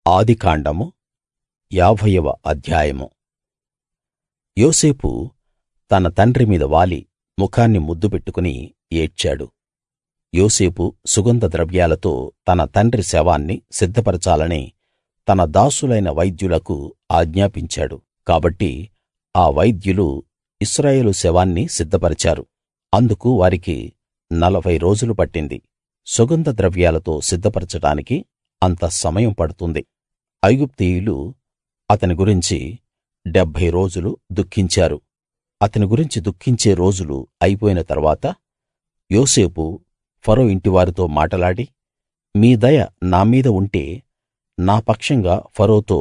ఆదికాండము యాభైవ అధ్యాయము యోసేపు తన తండ్రి మీద వాలి ముఖాన్ని ముద్దు పెట్టుకుని ఏడ్చాడు యోసేపు సుగంధ ద్రవ్యాలతో తన తండ్రి శవాన్ని సిద్ధపరచాలని తన దాసులైన వైద్యులకు ఆజ్ఞాపించాడు కాబట్టి ఆ వైద్యులు ఇశ్రాయేలు శవాన్ని సిద్ధపరిచారు అందుకు వారికి నలభై రోజులు పట్టింది సుగంధ ద్రవ్యాలతో సిద్ధపరచడానికి అంత సమయం పడుతుంది ఐగుప్తీయులు అతని గురించి డెబ్భై రోజులు దుఃఖించారు అతని గురించి దుఃఖించే రోజులు అయిపోయిన తరువాత యోసేపు ఫరో ఇంటివారితో మాటలాడి మీ దయ నా మీద ఉంటే నా పక్షంగా ఫరోతో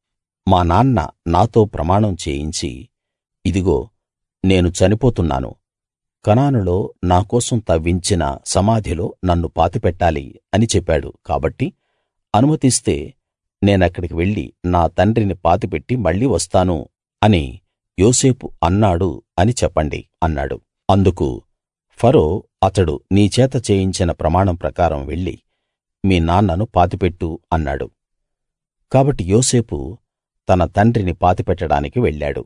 మా నాన్న నాతో ప్రమాణం చేయించి ఇదిగో నేను చనిపోతున్నాను కనానులో నా కోసం తవ్వించిన సమాధిలో నన్ను పాతిపెట్టాలి అని చెప్పాడు కాబట్టి అనుమతిస్తే నేనక్కడికి వెళ్లి నా తండ్రిని పాతిపెట్టి మళ్ళీ వస్తాను అని యోసేపు అన్నాడు అని చెప్పండి అన్నాడు అందుకు ఫరో అతడు నీ చేత చేయించిన ప్రమాణం ప్రకారం వెళ్లి మీ నాన్నను పాతిపెట్టు అన్నాడు కాబట్టి యోసేపు తన తండ్రిని పాతిపెట్టడానికి వెళ్ళాడు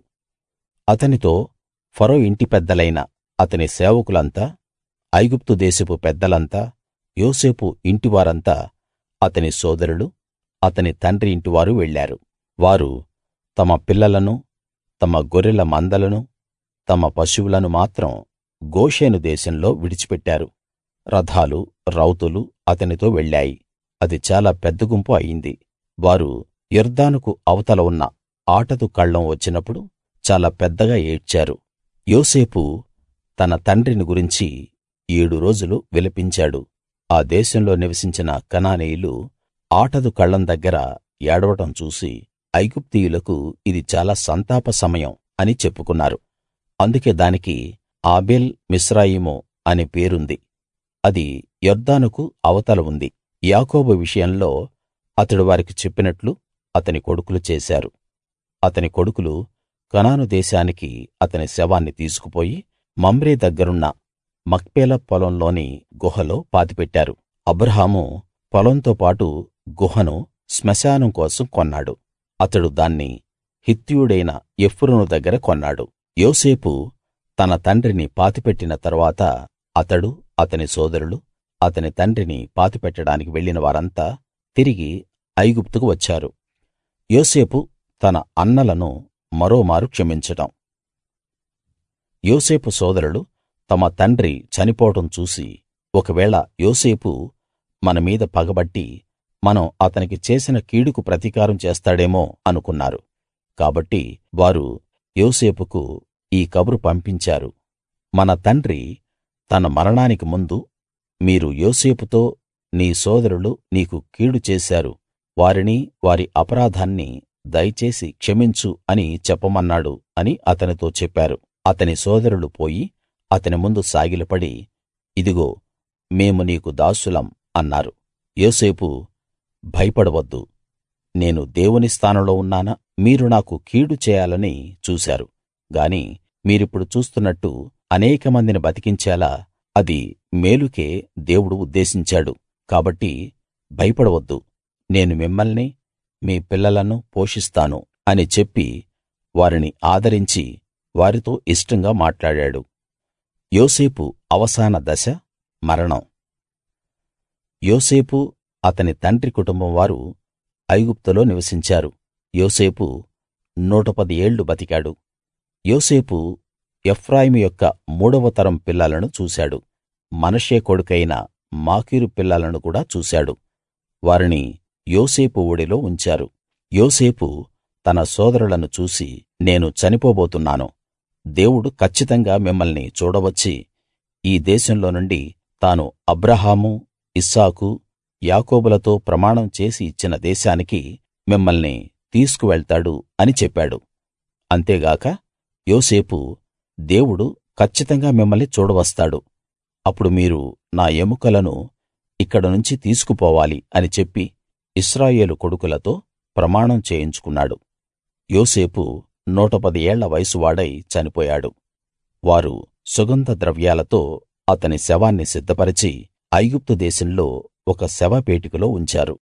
అతనితో ఫరో ఇంటి పెద్దలైన అతని సేవకులంతా ఐగుప్తు దేశపు పెద్దలంతా యోసేపు ఇంటివారంతా అతని సోదరులు అతని తండ్రి ఇంటివారు వెళ్ళారు వారు తమ పిల్లలను తమ గొర్రెల మందలను తమ పశువులను మాత్రం గోషెను దేశంలో విడిచిపెట్టారు రథాలు రౌతులు అతనితో వెళ్ళాయి అది చాలా పెద్ద గుంపు అయింది వారు యొర్దానుకు అవతల ఉన్న ఆటదు కళ్ళం వచ్చినప్పుడు చాలా పెద్దగా ఏడ్చారు యోసేపు తన తండ్రిని గురించి ఏడు రోజులు విలపించాడు ఆ దేశంలో నివసించిన కనానీయులు ఆటదు కళ్ళం దగ్గర ఏడవడం చూసి ఐగుప్తీయులకు ఇది చాలా సంతాప సమయం అని చెప్పుకున్నారు అందుకే దానికి ఆబేల్ మిస్రాయిము అనే పేరుంది అది యొర్దానుకు అవతల ఉంది యాకోబు విషయంలో అతడు వారికి చెప్పినట్లు అతని కొడుకులు చేశారు అతని కొడుకులు కనాను దేశానికి అతని శవాన్ని తీసుకుపోయి మమ్రే దగ్గరున్న మక్పేలా పొలంలోని గుహలో పాతిపెట్టారు అబ్రాహాము పొలంతో పాటు గుహను శ్మశానం కోసం కొన్నాడు అతడు దాన్ని హిత్తీయుడైన ఎఫ్రోను దగ్గర కొన్నాడు యోసేపు తన తండ్రిని పాతిపెట్టిన తరువాత అతడు అతని సోదరులు అతని తండ్రిని పాతిపెట్టడానికి వెళ్ళిన వారంతా తిరిగి ఐగుప్తుకు వచ్చారు యోసేపు తన అన్నలను మరోమారు క్షమించడం యోసేపు సోదరులు తమ తండ్రి చనిపోవడం చూసి ఒకవేళ యోసేపు మన మీద పగబట్టి మనం అతనికి చేసిన కీడుకు ప్రతీకారం చేస్తాడేమో అనుకున్నారు కాబట్టి వారు యోసేపుకు ఈ కబురు పంపించారు మన తండ్రి తన మరణానికి ముందు మీరు యోసేపుతో నీ సోదరులు నీకు కీడు చేశారు వారిని వారి అపరాధాన్ని దయచేసి క్షమించు అని చెప్పమన్నాడు అని అతనితో చెప్పారు అతని సోదరులు పోయి అతని ముందు సాగిలపడి ఇదిగో మేము నీకు దాసులం అన్నారు యోసేపు భయపడవద్దు నేను దేవుని స్థానంలో ఉన్నానా మీరు నాకు కీడు చేయాలని చూశారు గాని మీరిప్పుడు చూస్తున్నట్టు అనేకమందిని బతికించేలా అది మేలుకే దేవుడు ఉద్దేశించాడు కాబట్టి భయపడవద్దు నేను మిమ్మల్ని మీ పిల్లలను పోషిస్తాను అని చెప్పి వారిని ఆదరించి వారితో ఇష్టంగా మాట్లాడాడు యోసేపు అవసాన దశ మరణం యోసేపు అతని తండ్రి కుటుంబం వారు ఐగుప్తులో నివసించారు యోసేపు నూట పది ఏళ్లు బతికాడు యోసేపు ఎఫ్రాయిము యొక్క మూడవ తరం పిల్లలను చూశాడు మనష్షే కొడుకైన మాకీరు పిల్లలను కూడా చూశాడు వారిని యోసేపు ఒడిలో ఉంచారు యోసేపు తన సోదరులను చూసి నేను చనిపోబోతున్నాను దేవుడు కచ్చితంగా మిమ్మల్ని చూడవచ్చి ఈ దేశంలో నుండి తాను అబ్రాహాము ఇస్సాకు యాకోబులతో ప్రమాణం చేసి ఇచ్చిన దేశానికి మిమ్మల్ని తీసుకువెళ్తాడు అని చెప్పాడు అంతేగాక యోసేపు దేవుడు కచ్చితంగా మిమ్మల్ని చూడవస్తాడు అప్పుడు మీరు నా ఎముకలను ఇక్కడ నుంచి తీసుకుపోవాలి అని చెప్పి ఇశ్రాయేలు కొడుకులతో ప్రమాణం చేయించుకున్నాడు యోసేపు నూట పది ఏళ్ల వయసువాడై చనిపోయాడు వారు సుగంధ ద్రవ్యాలతో అతని శవాన్ని సిద్ధపరచి ఐగుప్తు దేశంలో ఒక శవపేటికలో ఉంచారు